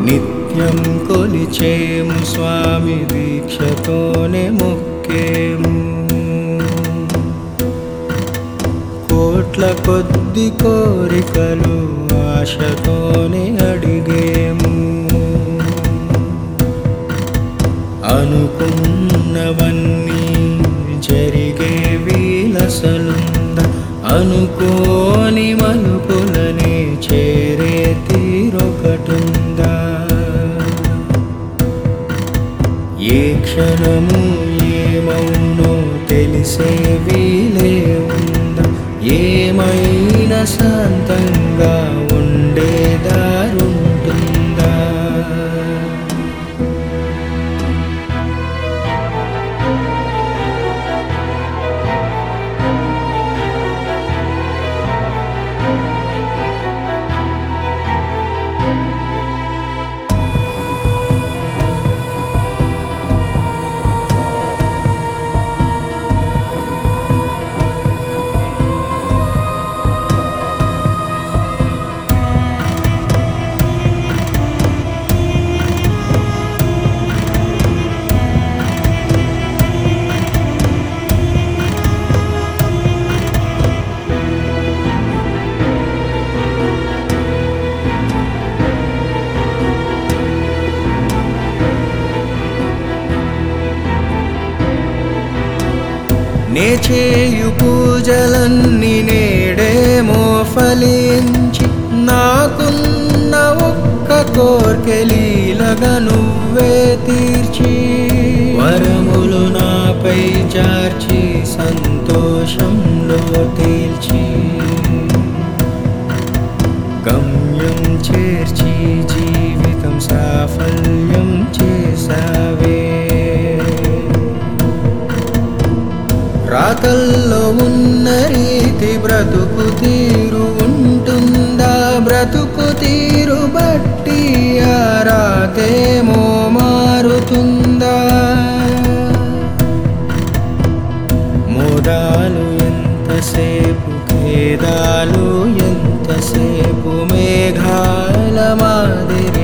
నిత్యం కొలిచేము స్వామి దీక్షతోనే మొక్కేము కోట్ల కొద్ది కోరికలు ఆశతోనే అడిగేము అనుకున్నవన్నీ జరిగే వీలసలుంద అనుకోని మలుపులనే చేరే తీరొకటుందా ఏ క్షణము ఏమవునో తెలిసే వీలే ఉందా ఏమైనా శాంతంగా ఉండే దారుంటుందా నే చేయు పూజలన్నీ నేడేమో ఫలించి నాకున్న ఒక్క కోర్కెలీలగా నువ్వే తీర్చి వరములు నాపై చార్చి సంతోషంలో తేల్చి గమ్యం చేర్చి జీవితం సాఫల్యం చేసావే రాతల్లో ఉన్న రీతి బ్రతుకు తీరు ఉంటుందా బ్రతుకు తీరు బట్టి ఆ రాతేమో మారుతుందా మోదాలు ఎంతసేపు ఖేదాలు ఎంతసేపు మేఘాల మాదిరి